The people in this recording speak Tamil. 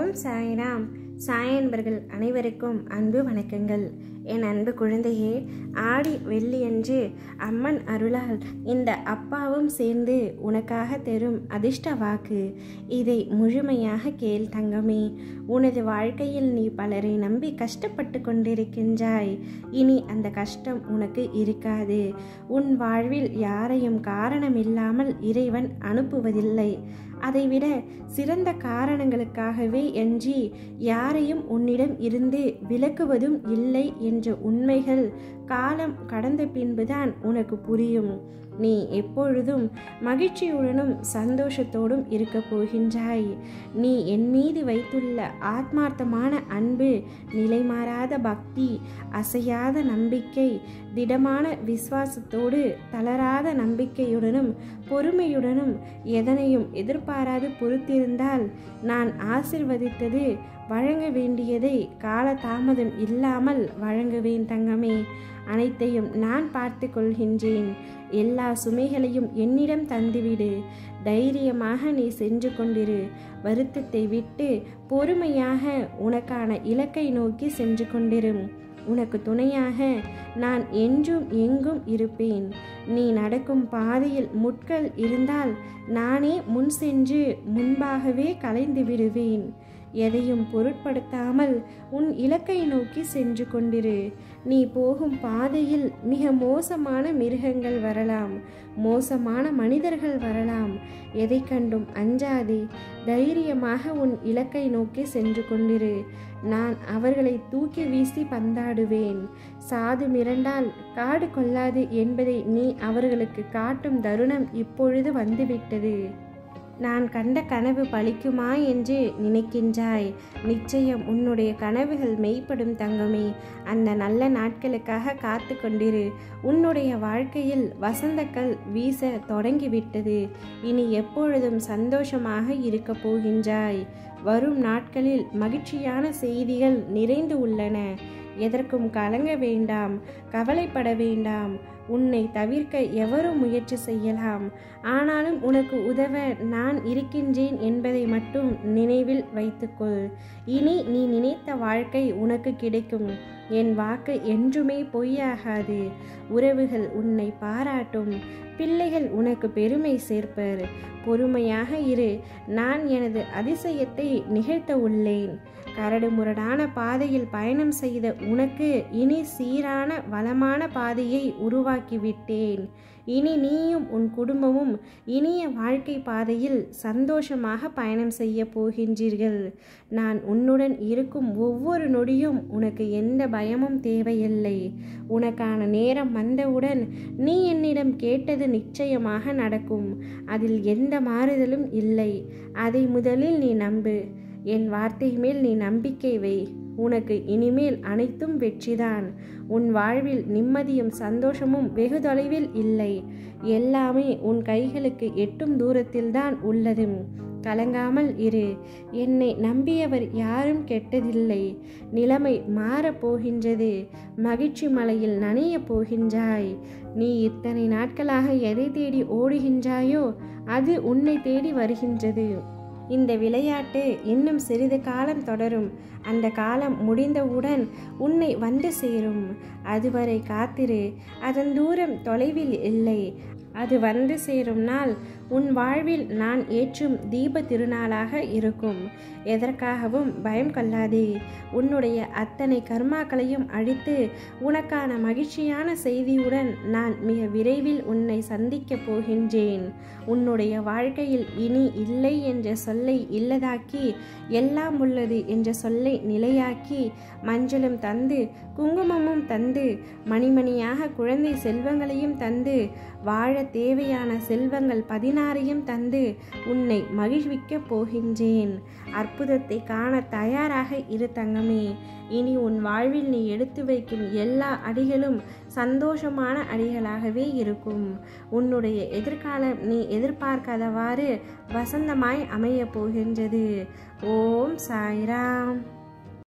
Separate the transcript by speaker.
Speaker 1: ஓம் சாய்ராம் சாய் அன்பர்கள் அனைவருக்கும் அன்பு வணக்கங்கள் என் அன்பு குழந்தையே ஆடி வெள்ளியன்று அம்மன் அருளால் இந்த அப்பாவும் சேர்ந்து உனக்காக தரும் அதிர்ஷ்ட வாக்கு இதை முழுமையாக கேள் தங்கமே உனது வாழ்க்கையில் நீ பலரை நம்பி கஷ்டப்பட்டு கொண்டிருக்கின்றாய் இனி அந்த கஷ்டம் உனக்கு இருக்காது உன் வாழ்வில் யாரையும் காரணமில்லாமல் இறைவன் அனுப்புவதில்லை அதைவிட சிறந்த காரணங்களுக்காகவே என்றி யாரையும் உன்னிடம் இருந்து விலக்குவதும் இல்லை என்ற உண்மைகள் காலம் கடந்த பின்புதான் உனக்கு புரியும் நீ எப்பொழுதும் மகிழ்ச்சியுடனும் சந்தோஷத்தோடும் இருக்க போகின்றாய் நீ என் மீது வைத்துள்ள ஆத்மார்த்தமான அன்பு நிலைமாறாத பக்தி அசையாத நம்பிக்கை திடமான விசுவாசத்தோடு தளராத நம்பிக்கையுடனும் பொறுமையுடனும் எதனையும் எதிர்பாராது பொறுத்திருந்தால் நான் ஆசிர்வதித்தது வழங்க வேண்டியதை காலதாமதம் இல்லாமல் வழங்குவேன் தங்கமே அனைத்தையும் நான் பார்த்து கொள்கின்றேன் எல்லா சுமைகளையும் என்னிடம் தந்துவிடு தைரியமாக நீ சென்று கொண்டிரு வருத்தத்தை விட்டு பொறுமையாக உனக்கான இலக்கை நோக்கி சென்று கொண்டிரும் உனக்கு துணையாக நான் என்றும் எங்கும் இருப்பேன் நீ நடக்கும் பாதையில் முட்கள் இருந்தால் நானே முன் சென்று முன்பாகவே கலைந்து விடுவேன் எதையும் பொருட்படுத்தாமல் உன் இலக்கை நோக்கி சென்று கொண்டிரு நீ போகும் பாதையில் மிக மோசமான மிருகங்கள் வரலாம் மோசமான மனிதர்கள் வரலாம் எதை கண்டும் அஞ்சாதே தைரியமாக உன் இலக்கை நோக்கி சென்று கொண்டிரு நான் அவர்களை தூக்கி வீசி பந்தாடுவேன் சாது மிரண்டால் காடு கொள்ளாது என்பதை நீ அவர்களுக்கு காட்டும் தருணம் இப்பொழுது வந்துவிட்டது நான் கண்ட கனவு பலிக்குமா என்று நினைக்கின்றாய் நிச்சயம் உன்னுடைய கனவுகள் மெய்ப்படும் தங்கமே அந்த நல்ல நாட்களுக்காக காத்து கொண்டிரு உன்னுடைய வாழ்க்கையில் வசந்தக்கள் வீச தொடங்கிவிட்டது இனி எப்பொழுதும் சந்தோஷமாக இருக்க போகின்றாய் வரும் நாட்களில் மகிழ்ச்சியான செய்திகள் நிறைந்து உள்ளன எதற்கும் கலங்க வேண்டாம் கவலைப்பட வேண்டாம் உன்னை தவிர்க்க எவரும் முயற்சி செய்யலாம் ஆனாலும் உனக்கு உதவ நான் இருக்கின்றேன் என்பதை மட்டும் நினைவில் வைத்துக்கொள் இனி நீ நினைத்த வாழ்க்கை உனக்கு கிடைக்கும் என் வாக்கு என்றுமே பொய்யாகாது உறவுகள் உன்னை பாராட்டும் பிள்ளைகள் உனக்கு பெருமை சேர்ப்பர் பொறுமையாக இரு நான் எனது அதிசயத்தை நிகழ்த்த உள்ளேன் கரடு முரடான பாதையில் பயணம் செய்த உனக்கு இனி சீரான வளமான பாதையை உருவாக்கிவிட்டேன் இனி நீயும் உன் குடும்பமும் இனிய வாழ்க்கை பாதையில் சந்தோஷமாக பயணம் செய்ய போகின்றீர்கள் நான் உன்னுடன் இருக்கும் ஒவ்வொரு நொடியும் உனக்கு எந்த பயமும் தேவையில்லை உனக்கான நேரம் வந்தவுடன் நீ என்னிடம் கேட்டது நிச்சயமாக நடக்கும் அதில் எந்த மாறுதலும் இல்லை அதை முதலில் நீ நம்பு என் வார்த்தை மேல் நீ நம்பிக்கை வை உனக்கு இனிமேல் அனைத்தும் வெற்றிதான் உன் வாழ்வில் நிம்மதியும் சந்தோஷமும் வெகு தொலைவில் இல்லை எல்லாமே உன் கைகளுக்கு எட்டும் தூரத்தில்தான் உள்ளது கலங்காமல் இரு என்னை நம்பியவர் யாரும் கெட்டதில்லை நிலைமை மாறப்போகின்றது மகிழ்ச்சி மலையில் நனைய போகின்றாய் நீ இத்தனை நாட்களாக எதை தேடி ஓடுகின்றாயோ அது உன்னை தேடி வருகின்றது இந்த விளையாட்டு இன்னும் சிறிது காலம் தொடரும் அந்த காலம் முடிந்தவுடன் உன்னை வந்து சேரும் அதுவரை காத்திரு அதன் தூரம் தொலைவில் இல்லை அது வந்து சேரும் நாள் உன் வாழ்வில் நான் ஏற்றும் தீப திருநாளாக இருக்கும் எதற்காகவும் பயம் கொள்ளாதே உன்னுடைய அத்தனை கர்மாக்களையும் அழித்து உனக்கான மகிழ்ச்சியான செய்தியுடன் நான் மிக விரைவில் உன்னை சந்திக்கப் போகின்றேன் உன்னுடைய வாழ்க்கையில் இனி இல்லை என்ற சொல்லை இல்லதாக்கி எல்லாம் உள்ளது என்ற சொல்லை நிலையாக்கி மஞ்சளும் தந்து குங்குமமும் தந்து மணிமணியாக குழந்தை செல்வங்களையும் தந்து வாழ தேவையான செல்வங்கள் பதினாறையும் தந்து உன்னை மகிழ்விக்கப் போகின்றேன் அற்புதத்தை காண தயாராக இரு தங்கமே இனி உன் வாழ்வில் நீ எடுத்து வைக்கும் எல்லா அடிகளும் சந்தோஷமான அடிகளாகவே இருக்கும் உன்னுடைய எதிர்காலம் நீ எதிர்பார்க்காதவாறு வசந்தமாய் அமையப் போகின்றது ஓம் சாய்ராம்